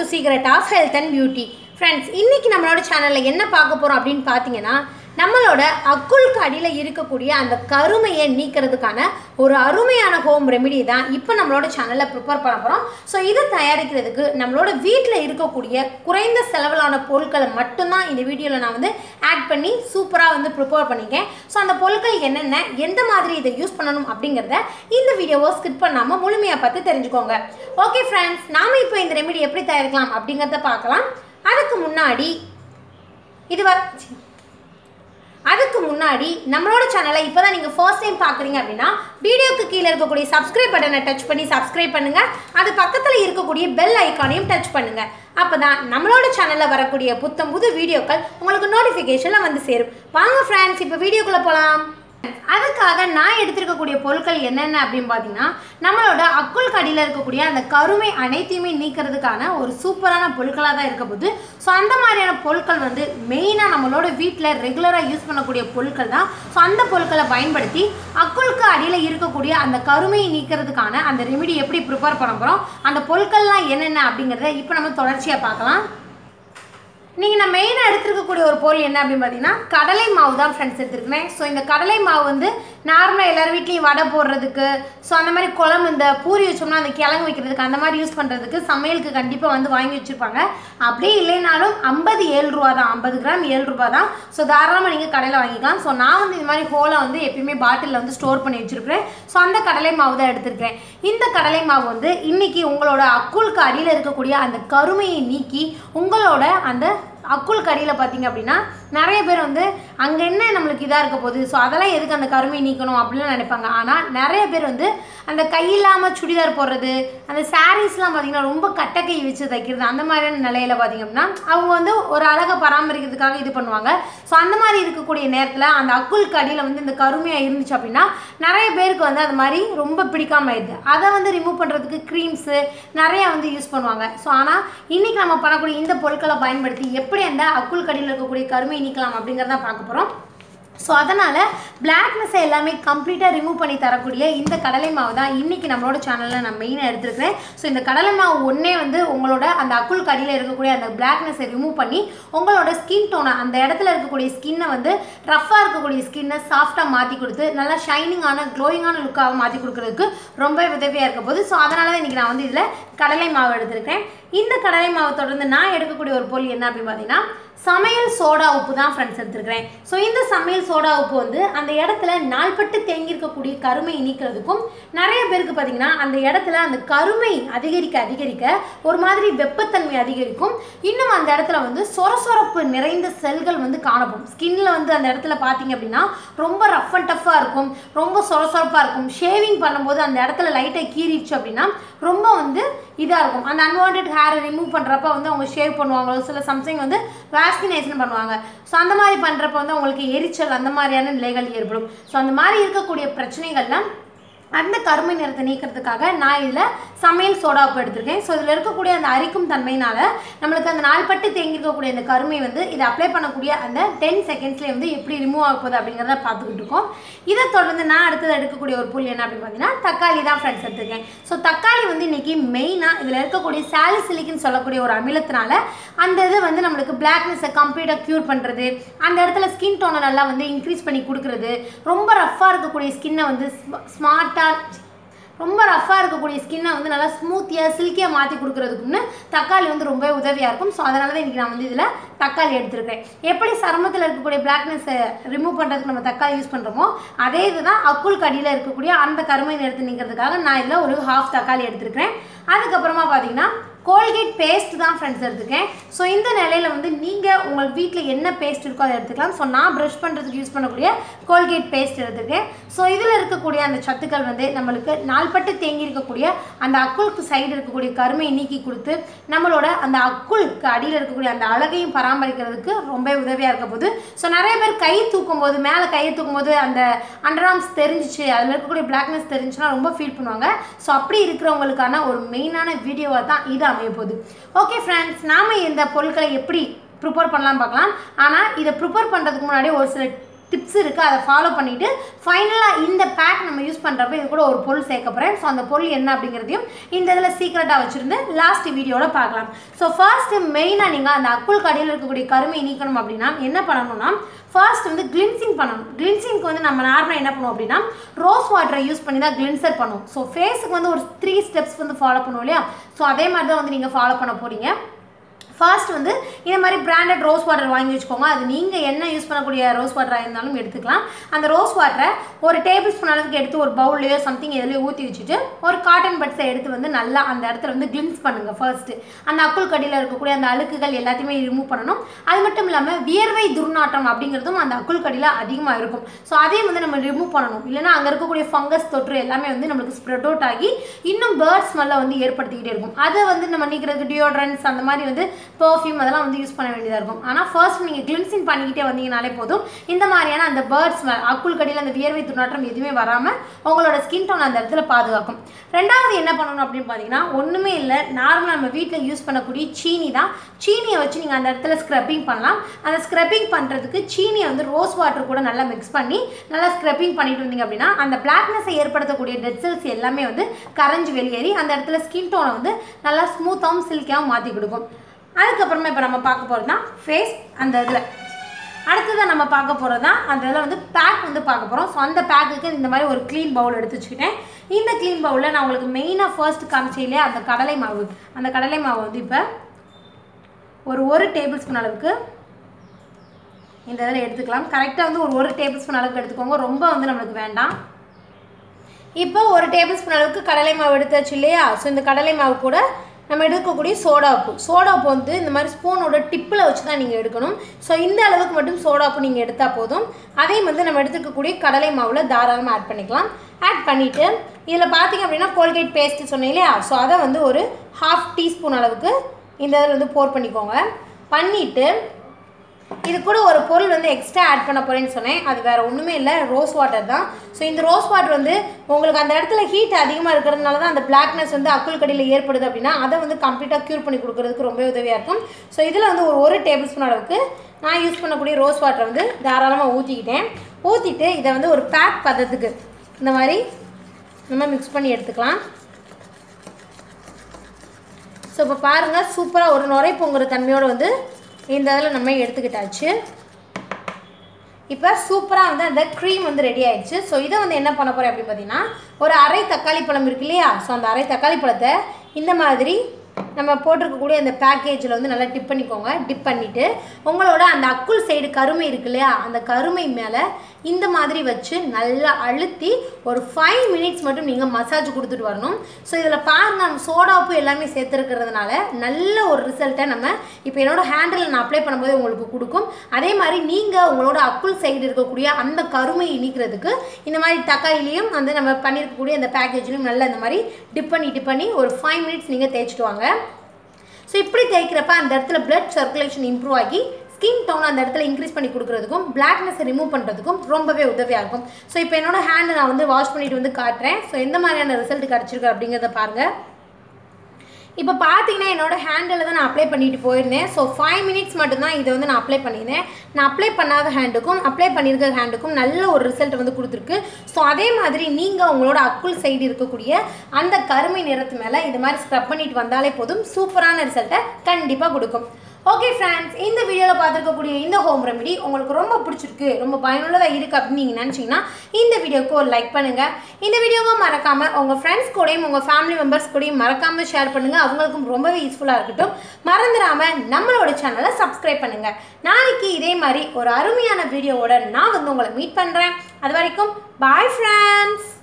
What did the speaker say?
secret of health and beauty friends இன்னைக்கு நம்மளோட சேனலில் என்ன பார்க்க போகிறோம் அப்படின்னு பார்த்தீங்கன்னா நம்மளோட அக்குளுக்கு அடியில் இருக்கக்கூடிய அந்த கருமையை நீக்கிறதுக்கான ஒரு அருமையான ஹோம் ரெமெடி தான் இப்போ நம்மளோட சேனலில் ப்ரிப்பேர் பண்ண போகிறோம் ஸோ இதை தயாரிக்கிறதுக்கு நம்மளோட வீட்டில் இருக்கக்கூடிய குறைந்த செலவிலான பொருட்களை மட்டும்தான் இந்த வீடியோவில் நான் வந்து ஆட் பண்ணி சூப்பராக வந்து ப்ரிப்பேர் பண்ணியிருக்கேன் ஸோ அந்த பொருட்கள் என்னென்ன எந்த மாதிரி இதை யூஸ் பண்ணணும் அப்படிங்கிறத இந்த வீடியோவை ஸ்கிப் பண்ணாமல் முழுமையாக பார்த்து தெரிஞ்சுக்கோங்க ஓகே ஃப்ரெண்ட்ஸ் நாம இப்போ இந்த ரெமெடி எப்படி தயாரிக்கலாம் அப்படிங்கிறத பார்க்கலாம் அதுக்கு முன்னாடி இது வ அதுக்கு முன்னாடி நம்மளோட சேனலை இப்போ தான் நீங்கள் ஃபர்ஸ்ட் டைம் பார்க்குறீங்க அப்படின்னா வீடியோக்கு கீழே இருக்கக்கூடிய சப்ஸ்கிரைப் பட்டனை டச் பண்ணி சப்ஸ்கிரைப் பண்ணுங்கள் அது பக்கத்தில் இருக்கக்கூடிய பெல் ஐக்கானையும் டச் பண்ணுங்கள் அப்போ தான் நம்மளோட சேனலில் வரக்கூடிய புத்தம் புது வீடியோக்கள் உங்களுக்கு நோட்டிஃபிகேஷனில் வந்து சேரும் வாங்க ஃப்ரெண்ட்ஸ் இப்போ வீடியோக்குள்ளே போகலாம் அதுக்காக நான் எடுத்திருக்கக்கூடிய பொருட்கள் என்னென்ன அப்படின்னு பார்த்தீங்கன்னா நம்மளோட அக்குள் கடியில் இருக்கக்கூடிய அந்த கருமை அனைத்தையுமே நீக்கிறதுக்கான ஒரு சூப்பரான பொருட்களாக தான் இருக்க போகுது ஸோ அந்த மாதிரியான பொருட்கள் வந்து மெயினாக நம்மளோட வீட்டில் ரெகுலராக யூஸ் பண்ணக்கூடிய பொருட்கள் தான் ஸோ அந்த பொருட்களை பயன்படுத்தி அக்குளுக்கு அடியில் இருக்கக்கூடிய அந்த கருமையை நீக்கிறதுக்கான அந்த ரெமெடி எப்படி ப்ரிப்பேர் பண்ண போகிறோம் அந்த பொருட்கள்லாம் என்னென்ன அப்படிங்கிறத இப்போ நம்ம தொடர்ச்சியாக பார்க்கலாம் நீங்கள் நான் மெயினாக எடுத்துருக்கக்கூடிய ஒரு பொருள் என்ன அப்படின்னு பார்த்தீங்கன்னா கடலை மாவு தான் ஃப்ரெண்ட்ஸ் எடுத்துருக்கேன் ஸோ இந்த கடலை மாவு வந்து நார்மலாக எல்லார் வீட்லேயும் வடை போடுறதுக்கு ஸோ அந்த மாதிரி குழம்பு இந்த பூரி வச்சோம்னா அந்த கிழங்கு வைக்கிறதுக்கு அந்த மாதிரி யூஸ் பண்ணுறதுக்கு சமையலுக்கு கண்டிப்பாக வந்து வாங்கி வச்சுருப்பாங்க அப்படியே இல்லைனாலும் ஐம்பது ஏழு ரூபா தான் ஐம்பது கிராம் ஏழு ரூபா தான் ஸோ தாராளமாக நீங்கள் கடையில் வாங்கிக்கலாம் ஸோ நான் வந்து இந்த மாதிரி ஹோலை வந்து எப்பயுமே பாட்டிலில் வந்து ஸ்டோர் பண்ணி வச்சுருக்கிறேன் ஸோ அந்த கடலை மாவு தான் எடுத்திருக்கிறேன் இந்த கடலை மாவு வந்து இன்னைக்கு உங்களோட அக்குளுக்கு அடியில் இருக்கக்கூடிய அந்த கருமையை நீக்கி உங்களோட அந்த அக்குள் கடியில் பார்த்தீங்க அப்படின்னா நிறைய பேர் வந்து அங்கே என்ன நம்மளுக்கு இதாக இருக்க போகுது ஸோ அதெல்லாம் எதுக்கு அந்த கருமை நீக்கணும் அப்படிலாம் நினைப்பாங்க ஆனால் நிறைய பேர் வந்து அந்த கையில்லாமல் சுடிதார் போடுறது அந்த சாரீஸ்லாம் பார்த்தீங்கன்னா ரொம்ப கட்டை கை வச்சு தைக்கிறது அந்த மாதிரியான நிலையில பார்த்தீங்க அப்படின்னா அவங்க வந்து ஒரு அழகை பராமரிக்கிறதுக்காக இது பண்ணுவாங்க ஸோ அந்த மாதிரி இருக்கக்கூடிய நேரத்தில் அந்த அக்குள் கடியில் வந்து இந்த கருமையாக இருந்துச்சு அப்படின்னா நிறைய பேருக்கு வந்து அது மாதிரி ரொம்ப பிடிக்காம ஆயிடுது அதை வந்து ரிமூவ் பண்ணுறதுக்கு க்ரீம்ஸு நிறைய வந்து யூஸ் பண்ணுவாங்க ஸோ ஆனால் இன்றைக்கி நம்ம பண்ணக்கூடிய இந்த பொருட்களை பயன்படுத்தி எப்படி அந்த அக்குள் கடியில் இருக்கக்கூடிய கருமை நீக்கலாம் அப்படிங்கிறத பார்க்க போகிறோம் ஸோ அதனால் பிளாக்னஸை எல்லாமே கம்ப்ளீட்டாக ரிமூவ் பண்ணி தரக்கூடிய இந்த கடலை மாவு தான் இன்றைக்கி நம்மளோட சேனலில் நான் மெயினாக எடுத்துருக்கிறேன் ஸோ இந்த கடலை மாவு ஒன்றே வந்து உங்களோட அந்த அக்குள் கடியில் இருக்கக்கூடிய அந்த பிளாக்னஸை ரிமூவ் பண்ணி உங்களோட ஸ்கின் டோனை அந்த இடத்துல இருக்கக்கூடிய ஸ்கின்னை வந்து ரஃப்பாக இருக்கக்கூடிய ஸ்கின்னை சாஃப்டாக மாற்றி கொடுத்து நல்லா ஷைனிங்கான க்ளோயிங்கான லுக்காக மாற்றி கொடுக்குறதுக்கு ரொம்ப உதவியாக இருக்க போகுது ஸோ அதனால தான் இன்றைக்கி நான் வந்து இதில் கடலை மாவு எடுத்திருக்கேன் இந்த கடலை மாவை தொடர்ந்து நான் எடுக்கக்கூடிய ஒரு பொருள் என்ன அப்படின்னு பார்த்தீங்கன்னா சமையல் சோடா உப்பு தான் ஃப்ரெண்ட்ஸ் எடுத்துருக்கிறேன் ஸோ இந்த சமையல் சோடா உப்பு வந்து அந்த இடத்துல நாள்பட்டு தேங்கியிருக்கக்கூடிய கருமை நீக்கிறதுக்கும் நிறைய பேருக்கு பார்த்தீங்கன்னா அந்த இடத்துல அந்த கருமை அதிகரிக்க அதிகரிக்க ஒரு மாதிரி வெப்பத்தன்மை அதிகரிக்கும் இன்னும் அந்த இடத்துல வந்து சொரசொரப்பு நிறைந்த செல்கள் வந்து காணப்படும் ஸ்கின்ல வந்து அந்த இடத்துல பார்த்தீங்க அப்படின்னா ரொம்ப ரஃப் அண்ட் டஃப்பாக இருக்கும் ரொம்ப சொரசொரப்பாக இருக்கும் ஷேவிங் பண்ணும்போது அந்த இடத்துல லைட்டாக கீறிடுச்சு அப்படின்னா ரொம்ப வந்து இதாக இருக்கும் அந்த அன்வான்ட் ஹேரை ரிமூவ் பண்ணுறப்ப வந்து அவங்க ஷேவ் பண்ணுவாங்க ஒரு சில சம்திங் வந்து வேக்சினேஷன் பண்ணுவாங்க ஸோ அந்த மாதிரி பண்ணுறப்ப வந்து அவங்களுக்கு எரிச்சல் அந்த மாதிரியான நிலைகள் ஏற்படும் ஸோ அந்த மாதிரி இருக்கக்கூடிய பிரச்சனைகள்லாம் அந்த கருமை நிறத்தை நீக்கிறதுக்காக நான் இதில் சமையல் சோடா உப்பு எடுத்திருக்கேன் ஸோ இதில் இருக்கக்கூடிய அந்த அரிக்கும் தன்மையினால நம்மளுக்கு அந்த நாள்பட்டு தேங்கியிருக்கக்கூடிய அந்த கருமை வந்து இதை அப்ளை பண்ணக்கூடிய அந்த டென் செகண்ட்ஸ்லேயே வந்து எப்படி ரிமூவ் ஆக போகுது அப்படிங்கிறத பார்த்துக்கிட்டு இருக்கோம் இதை தொடர்ந்து நான் அடுத்தது எடுக்கக்கூடிய ஒரு புல் என்ன அப்படின்னு பார்த்தீங்கன்னா தக்காளி தான் ஃப்ரெண்ட்ஸ் எடுத்திருக்கேன் ஸோ தக்காளி வந்து இன்றைக்கி மெயினாக இதில் இருக்கக்கூடிய சாலிசிலிக்னு சொல்லக்கூடிய ஒரு அமிலத்தினால அந்த இது வந்து நம்மளுக்கு பிளாக்னஸை கம்ப்ளீட்டாக க்யூர் பண்ணுறது அந்த இடத்துல ஸ்கின் டோனை நல்லா வந்து இன்க்ரீஸ் பண்ணி கொடுக்குறது ரொம்ப ரஃப்பாக இருக்கக்கூடிய ஸ்கின்னை வந்து ஸ்மார்ட்டாக ரொம்ப ரஃப்பாக இருக்கக்கூடிய ஸ்கின்னை வந்து நல்லா ஸ்மூத்தியாக சில்கியாக மாற்றி கொடுக்குறதுக்குன்னு தக்காளி வந்து ரொம்ப உதவியாக இருக்கும் ஸோ அதனால தான் இன்றைக்கி நான் வந்து இதில் தக்காளி எடுத்திருக்கேன் எப்படி சருமத்தில் இருக்கக்கூடிய பிளாக்னஸை ரிமூவ் பண்ணுறதுக்கு நம்ம தக்காளி யூஸ் பண்ணுறோமோ அதே இதுதான் அக்குள் கடியில் இருக்கக்கூடிய அந்த கருமை நிறத்தை நீங்கிறதுக்காக நான் இதில் ஒரு ஹாஃப் தக்காளி எடுத்திருக்கிறேன் அதுக்கப்புறமா பார்த்தீங்கன்னா கோல்கேட் பேஸ்ட் தான் ஃப்ரெண்ட்ஸ் எடுத்துக்கேன் ஸோ இந்த நிலையில் வந்து நீங்கள் உங்கள் வீட்டில் என்ன பேஸ்ட் இருக்கோ அதை எடுத்துக்கலாம் ஸோ நான் ப்ரஷ் பண்ணுறதுக்கு யூஸ் பண்ணக்கூடிய கோல்கேட் பேஸ்ட் எடுத்துருக்கேன் ஸோ இதில் இருக்கக்கூடிய அந்த சத்துக்கள் வந்து நம்மளுக்கு நாள்பட்டு தேங்கி இருக்கக்கூடிய அந்த அக்குளுக்கு சைடு இருக்கக்கூடிய கருமையை நீக்கி கொடுத்து நம்மளோட அந்த அக்குளுக்கு அடியில் இருக்கக்கூடிய அந்த அழகையும் பராமரிக்கிறதுக்கு ரொம்ப உதவியாக இருக்க போகுது ஸோ நிறைய பேர் கை தூக்கும் போது மேலே கையை தூக்கும் போது அந்த அண்டர்ஆர்ம்ஸ் தெரிஞ்சிச்சு அதில் இருக்கக்கூடிய பிளாக்னஸ் தெரிஞ்சுன்னா ரொம்ப ஃபீல் பண்ணுவாங்க ஸோ அப்படி இருக்கிறவங்களுக்கான ஒரு மெயினான வீடியோவாக தான் இது அமைய போகுது ஓகே ஃப்ரெண்ட்ஸ் நாம் இந்த பொருட்களை எப்படி ப்ரிப்பேர் பண்ணலாம் பார்க்கலாம் ஆனால் இதை ப்ரிப்பேர் பண்ணுறதுக்கு முன்னாடி ஒரு சில டிப்ஸ் இருக்குது அதை ஃபாலோ பண்ணிவிட்டு ஃபைனலாக இந்த பேக் நம்ம யூஸ் பண்ணுறப்ப இது கூட ஒரு பொருள் சேர்க்க போகிறேன் ஸோ அந்த பொருள் என்ன அப்படிங்கிறதையும் இந்த இதில் சீக்ரெட்டாக வச்சுருந்து லாஸ்ட் வீடியோவில் பார்க்கலாம் ஸோ ஃபர்ஸ்ட்டு மெயினாக நீங்கள் அந்த அக்குள் கடையில் இருக்கக்கூடிய கருமை நீக்கணும் அப்படின்னா என்ன பண்ணணும்னா ஃபர்ஸ்ட் வந்து கிளின்சிங் பண்ணணும் கிளின்சிங்க்கு வந்து நம்ம நார்மலாக என்ன பண்ணுவோம் அப்படின்னா ரோஸ் வாட்டரை யூஸ் பண்ணி தான் கிளின்சர் பண்ணுவோம் ஸோ ஃபேஸுக்கு வந்து ஒரு த்ரீ ஸ்டெப்ஸ் வந்து ஃபாலோ பண்ணுவோம் இல்லையா ஸோ அதே மாதிரி தான் வந்து நீங்கள் ஃபாலோ பண்ண போகிறீங்க ஃபர்ஸ்ட் வந்து இந்த மாதிரி பிராண்டட் ரோஸ் வாட்டர் வாங்கி வச்சுக்கோங்க அது நீங்கள் என்ன யூஸ் பண்ணக்கூடிய ரோஸ் வாட்டராக இருந்தாலும் எடுத்துக்கலாம் அந்த ரோஸ் வாட்டரை ஒரு டேபிள் ஸ்பூன் அளவுக்கு எடுத்து ஒரு பவுல்லையோ சம்திங் எதுலையோ ஊற்றி வச்சுட்டு ஒரு காட்டன் பட்ஸை எடுத்து வந்து நல்லா அந்த இடத்துல வந்து கிளின்ஸ் பண்ணுங்கள் ஃபர்ஸ்ட்டு அந்த அக்குள் கடியில் இருக்கக்கூடிய அந்த அழுக்குகள் எல்லாத்தையுமே ரிமூவ் பண்ணணும் அது மட்டும் இல்லாமல் வியர்வை துர்நாற்றம் அப்படிங்கிறதும் அந்த அக்குள் கடியில் அதிகமாக இருக்கும் ஸோ அதையும் வந்து நம்ம ரிமூவ் பண்ணணும் இல்லைன்னா அங்கே இருக்கக்கூடிய ஃபங்கஸ் தொற்று எல்லாமே வந்து நம்மளுக்கு ஸ்ப்ரெட் அவுட் ஆகி இன்னும் பேர்ட் ஸ்மெல்லை வந்து ஏற்படுத்திக்கிட்டே இருக்கும் அதை வந்து நம்ம நீக்கிறதுக்கு டியோட்ரன்ஸ் அந்த மாதிரி வந்து பர்ஃப்யூம் அதெல்லாம் வந்து யூஸ் பண்ண வேண்டியதாக இருக்கும் ஆனால் ஃபர்ஸ்ட் நீங்கள் கிளின்சிங் பண்ணிக்கிட்டே வந்தீங்கனாலே போதும் இந்த மாதிரியான அந்த பேர்ட் ஸ்மெல் அக்குள் கடியில் அந்த வியர்வை துர்நாற்றம் எதுவுமே வராமல் உங்களோட ஸ்கின் டோன் அந்த இடத்துல பாதுகாக்கும் ரெண்டாவது என்ன பண்ணணும் அப்படின்னு பார்த்தீங்கன்னா ஒன்றுமே இல்லை நார்மலாக நம்ம வீட்டில் யூஸ் பண்ணக்கூடிய சீனி தான் சீனியை வச்சு நீங்கள் அந்த இடத்துல ஸ்க்ரப்பிங் பண்ணலாம் அந்த ஸ்க்ரப்பிங் பண்ணுறதுக்கு சீனியை வந்து ரோஸ் வாட்டர் கூட நல்லா மிக்ஸ் பண்ணி நல்லா ஸ்க்ரப்பிங் பண்ணிட்டு வந்தீங்க அப்படின்னா அந்த பிளாக்னஸை ஏற்படுத்தக்கூடிய டெட் செல்ஸ் எல்லாமே வந்து கரைஞ்சி வெளியேறி அந்த இடத்துல ஸ்கின் டோனை வந்து நல்லா ஸ்மூத்தாகவும் சில்காகவும் மாற்றி கொடுக்கும் அதுக்கப்புறமா இப்போ நம்ம பார்க்க போகிறது தான் ஃபேஸ் அந்த இதில் அடுத்ததாக நம்ம பார்க்க போகிறது தான் அந்த இதில் வந்து பேக் வந்து பார்க்க போகிறோம் ஸோ அந்த பேக்குக்கு இந்த மாதிரி ஒரு க்ளீன் பவுல் எடுத்து வச்சுக்கிட்டேன் இந்த க்ளீன் பவுலில் நான் உங்களுக்கு மெயினாக ஃபர்ஸ்ட் காமிச்சையிலே அந்த கடலை மாவு அந்த கடலை மாவு வந்து இப்போ ஒரு ஒரு டேபிள் ஸ்பூன் அளவுக்கு இந்த இதில் எடுத்துக்கலாம் கரெக்டாக வந்து ஒரு ஒரு டேபிள் ஸ்பூன் அளவுக்கு எடுத்துக்கோங்க ரொம்ப வந்து நம்மளுக்கு வேண்டாம் இப்போ ஒரு டேபிள் ஸ்பூன் அளவுக்கு கடலை மாவு எடுத்தாச்சு இல்லையா ஸோ இந்த கடலை மாவு கூட நம்ம எடுக்கக்கூடிய சோடா உப்பு சோடா உப்பு வந்து இந்த மாதிரி ஸ்பூனோட டிப்பில் வச்சு தான் நீங்கள் எடுக்கணும் ஸோ இந்த அளவுக்கு மட்டும் சோடா உப்பு நீங்கள் எடுத்தால் போதும் அதையும் வந்து நம்ம எடுத்துக்கக்கூடிய கடலை மாவில் தாராளமாக ஆட் பண்ணிக்கலாம் ஆட் பண்ணிவிட்டு இதில் பார்த்தீங்க அப்படின்னா கோல்கேட் பேஸ்ட்டு சொன்னேன் இல்லையா ஸோ அதை வந்து ஒரு ஹாஃப் டீஸ்பூன் அளவுக்கு இந்த இதில் வந்து போர் பண்ணிக்கோங்க பண்ணிவிட்டு இது கூட ஒரு பொருள் வந்து எக்ஸ்ட்ரா ஆட் பண்ண போகிறேன்னு சொன்னேன் அது வேறு ஒன்றுமே இல்லை ரோஸ் வாட்டர் தான் ஸோ இந்த ரோஸ் வாட்டர் வந்து உங்களுக்கு அந்த இடத்துல ஹீட் அதிகமாக இருக்கிறதுனால தான் அந்த பிளாக்னஸ் வந்து அக்குள் கடியில் ஏற்படுது அப்படின்னா அதை வந்து கம்ப்ளீட்டாக க்யூர் பண்ணி கொடுக்கறதுக்கு ரொம்ப உதவியாக இருக்கும் ஸோ இதில் வந்து ஒரு ஒரு டேபிள் ஸ்பூன் அளவுக்கு நான் யூஸ் பண்ணக்கூடிய ரோஸ் வாட்டர் வந்து தாராளமாக ஊற்றிக்கிட்டேன் ஊற்றிட்டு இதை வந்து ஒரு பேக் பதத்துக்கு இந்த மாதிரி நம்ம மிக்ஸ் பண்ணி எடுத்துக்கலாம் ஸோ இப்போ பாருங்கள் சூப்பராக ஒரு நுரை பொங்குற தன்மையோடு வந்து இந்த இதில் நம்ம எடுத்துக்கிட்டாச்சு இப்போ சூப்பராக வந்து அந்த க்ரீம் வந்து ரெடி ஆயிடுச்சு ஸோ இதை வந்து என்ன பண்ண போகிறேன் அப்படின்னு பார்த்தீங்கன்னா ஒரு அரை தக்காளி பழம் இருக்கு இல்லையா ஸோ அந்த அரை தக்காளி பழத்தை இந்த மாதிரி நம்ம போட்டிருக்கக்கூடிய அந்த பேக்கேஜில் வந்து நல்லா டிப் பண்ணிக்கோங்க டிப் பண்ணிவிட்டு உங்களோட அந்த அக்குள் சைடு கருமை இருக்கு இல்லையா அந்த கருமை மேலே இந்த மாதிரி வச்சு நல்லா அழுத்தி ஒரு ஃபைவ் மினிட்ஸ் மட்டும் நீங்கள் மசாஜ் கொடுத்துட்டு வரணும் ஸோ இதில் பாருங்க நம்ம சோடா உப்பு எல்லாமே சேர்த்துருக்கிறதுனால நல்ல ஒரு ரிசல்ட்டை நம்ம இப்போ என்னோட ஹேண்டில் நான் அப்ளை பண்ணும்போது உங்களுக்கு கொடுக்கும் அதே மாதிரி நீங்கள் உங்களோட அக்குள் சைடு இருக்கக்கூடிய அந்த கருமையை நீக்கிறதுக்கு இந்த மாதிரி தக்காளிலையும் வந்து நம்ம பண்ணியிருக்கக்கூடிய அந்த பேக்கேஜ்லையும் நல்லா இந்த மாதிரி டிப் பண்ணி டிப் பண்ணி ஒரு ஃபைவ் மினிட்ஸ் நீங்கள் தேய்ச்சிட்டு வாங்க ஸோ இப்படி தேய்க்கிறப்ப அந்த இடத்துல பிளட் சர்க்குலேஷன் இம்ப்ரூவ் ஆகி ஸ்கின் டோன் அந்த இடத்துல இன்க்ரீஸ் பண்ணி கொடுக்குறதுக்கும் பிளாக்னஸை ரிமூவ் பண்ணுறதுக்கும் ரொம்பவே உதவியாக இருக்கும் ஸோ இப்போ என்னோட ஹேண்டை நான் வந்து வாஷ் பண்ணிட்டு வந்து காட்டுறேன் ஸோ எந்த மாதிரியான ரிசல்ட் கிடச்சிருக்கு அப்படிங்கிறத பாருங்கள் இப்போ பார்த்தீங்கன்னா என்னோட ஹேண்டில் தான் நான் அப்ளை பண்ணிட்டு போயிருந்தேன் ஸோ ஃபைவ் மினிட்ஸ் மட்டும்தான் இதை வந்து நான் அப்ளை பண்ணியிருந்தேன் நான் அப்ளை பண்ணாத ஹேண்டுக்கும் அப்ளை பண்ணியிருக்க ஹேண்டுக்கும் நல்ல ஒரு ரிசல்ட் வந்து கொடுத்துருக்கு ஸோ அதே மாதிரி நீங்கள் உங்களோட அக்குள் சைடு இருக்கக்கூடிய அந்த கருமை நிறத்து மேலே இது மாதிரி ஸ்க்ரப் பண்ணிட்டு வந்தாலே போதும் சூப்பரான ரிசல்ட்டை கண்டிப்பாக கொடுக்கும் ஓகே ஃப்ரெண்ட்ஸ் இந்த வீடியோவில் பார்த்துருக்கக்கூடிய இந்த ஹோம் ரெமெடி உங்களுக்கு ரொம்ப பிடிச்சிருக்கு ரொம்ப பயனுள்ளதாக இருக்குது அப்படின்னு நீங்கள் நினச்சிங்கன்னா இந்த வீடியோக்கு ஒரு லைக் பண்ணுங்கள் இந்த வீடியோவை மறக்காமல் உங்கள் ஃப்ரெண்ட்ஸ் கூடயும் உங்கள் ஃபேமிலி மெம்பர்ஸ் கூடயும் மறக்காமல் ஷேர் பண்ணுங்கள் அவங்களுக்கும் ரொம்பவே யூஸ்ஃபுல்லாக இருக்கட்டும் மறந்துடாமல் நம்மளோட சேனலை சப்ஸ்கிரைப் பண்ணுங்கள் நாளைக்கு இதே மாதிரி ஒரு அருமையான வீடியோவோட நான் வந்து உங்களை மீட் பண்ணுறேன் அது வரைக்கும் பாய் ஃப்ரெண்ட்ஸ்